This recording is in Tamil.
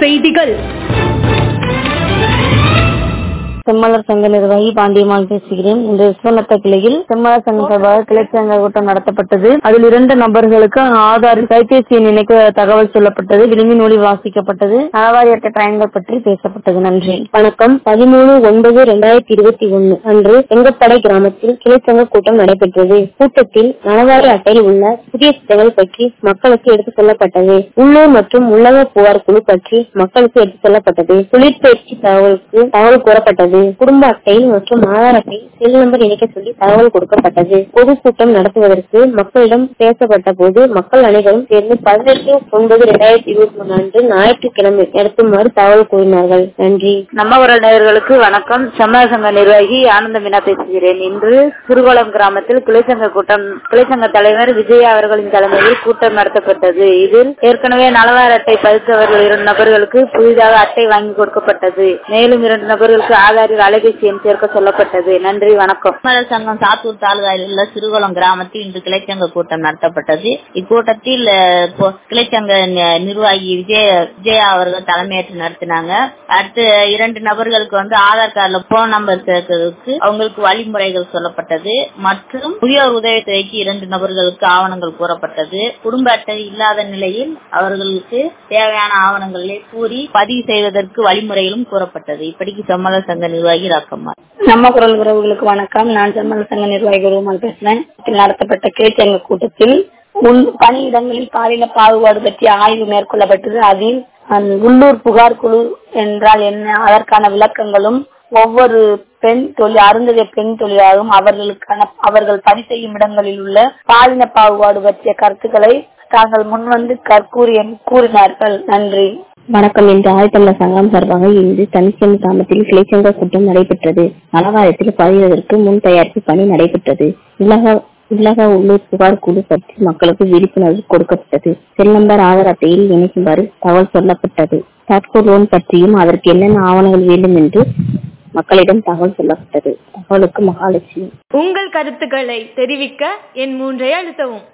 செய்திகள் செம்மலர் சங்க நிர்வாகி பாண்டியம்மாள் பேசுகிறேன் இன்று விஸ்வநத்த கிளையில் செம்மலர் சங்க சார்பாக கிளைச்சங்க கூட்டம் நடத்தப்பட்டது அதில் இரண்டு நபர்களுக்கு ஆதார் கைபேசி எண் இணைக்க தகவல் சொல்லப்பட்டது விளிம்பின் ஒளி வாசிக்கப்பட்டது நலவாரி அட்டை பயன்கள் பற்றி பேசப்பட்டது நன்றி வணக்கம் பதிமூணு ஒன்பது இரண்டாயிரத்தி இருபத்தி ஒன்னு அன்று செங்கப்படை கிராமத்தில் கிளைச்சங்க கூட்டம் நடைபெற்றது கூட்டத்தில் நலவாரி அட்டையில் உள்ள புதிய திட்டங்கள் பற்றி மக்களுக்கு எடுத்துக் சொல்லப்பட்டது உள்ளூர் மற்றும் உள்ளக புகார் குழு பற்றி மக்களுக்கு எடுத்துக் சொல்லப்பட்டது தொழிற்பயிற்சி தகவலுக்கு தகவல் கூறப்பட்டது குடும்ப அட்டை மற்றும் ஆதார் அட்டை செல் நம்பர் இணைக்க சொல்லி தகவல் கொடுக்கப்பட்டது பொதுக்கூட்டம் நடத்துவதற்கு மக்களிடம் பேசப்பட்ட போது மக்கள் அனைவரும் சேர்ந்து பதினெட்டு ஒன்பது இரண்டாயிரத்தி இருபத்தி மூணு அன்று ஞாயிற்றுக்கிழமை நடத்துமாறு தகவல் கூறினார்கள் நன்றி நம்ம குரல் நேயர்களுக்கு வணக்கம் சமய சங்க நிர்வாகி ஆனந்த மீனா பேசுகிறேன் இன்று சிறுகுளம் கிராமத்தில் கிளைச்சங்க கூட்டம் கிளைச்சங்க தலைவர் விஜய் அவர்களின் தலைமையில் கூட்டம் நடத்தப்பட்டது இதில் ஏற்கனவே நலவார அட்டை பதித்தவர்கள் இரண்டு நபர்களுக்கு புதிதாக அட்டை வாங்கி கொடுக்கப்பட்டது மேலும் இரண்டு நபர்களுக்கு ஆதாரில் அலைபேசி எண் சேர்க்க சொல்லப்பட்டது நன்றி வணக்கம் மலர் சங்கம் சாத்தூர் தாலுகாவில் உள்ள சிறுகுளம் கிராமத்தில் இன்று கிளைச்சங்க கூட்டம் நடத்தப்பட்டது இக்கூட்டத்தில் அஹ், பொ- கிளைச்சங்க நி- நிர்வாகி விஜய விஜயா அவர்கள் தலைமையேற்று நடத்தினாங்க அடுத்து இரண்டு நபர்களுக்கு வந்து ஆதார் கார்டுல போன் நம்பர் சேர்க்கிறதுக்கு அவங்களுக்கு வழிமுறைகள் சொல்லப்பட்டது மற்றும் முதியோர் உதவித்தொகைக்கு இரண்டு நபர்களுக்கு ஆவணங்கள் கூறப்பட்டது குடும்ப அட்டை இல்லாத நிலையில் அவர்களுக்கு தேவையான ஆவணங்களை கூறி பதிவு செய்வதற்கு வழிமுறைகளும் கூறப்பட்டது இப்படிக்கு சம்மத சங்க நிர்வாகி ராக்கம்மா நம்ம குரல் உறவுகளுக்கு வணக்கம் நான் செம்மல சங்க நிர்வாகி குருமான் பேசுறேன் இதில் நடத்தப்பட்ட கிளைச்சங்க கூட்டத்தில் உள் பணியிடங்களில் பாலின பாகுபாடு பற்றி ஆய்வு மேற்கொள்ளப்பட்டது அதில் அந்த உள்ளூர் புகார் குழு என்றால் என்ன அதற்கான விளக்கங்களும் ஒவ்வொரு பெண் தொழில் அருந்ததிய பெண் தொழிலாளரும் அவர்களுக்கான அவர்கள் பணி செய்யும் இடங்களில் உள்ள பாலின பாகுபாடு பற்றிய கருத்துக்களை தாங்கள் முன்வந்து கற்கூறிய கூறினார்கள் நன்றி வணக்கம் இன்று ஆதித்தமிழர் சங்கம் சார்பாக இன்று தனிச்செம் கிராமத்தில் கிளைச்சங்க கூட்டம் நடைபெற்றது நலவாரத்தில் பதிவதற்கு முன் தயாரிப்பு பணி நடைபெற்றது உலக உலக உள்ளூர் புகார் குழு பற்றி மக்களுக்கு விழிப்புணர்வு கொடுக்கப்பட்டது செல் நம்பர் ஆதார் அட்டையில் இணைக்குமாறு தகவல் சொல்லப்பட்டது டாட்கோ லோன் பற்றியும் அதற்கு என்னென்ன ஆவணங்கள் வேண்டும் என்று மக்களிடம் தகவல் சொல்லப்பட்டது தகவலுக்கு மகாலட்சுமி உங்கள் கருத்துக்களை தெரிவிக்க என் மூன்றை அழுத்தவும்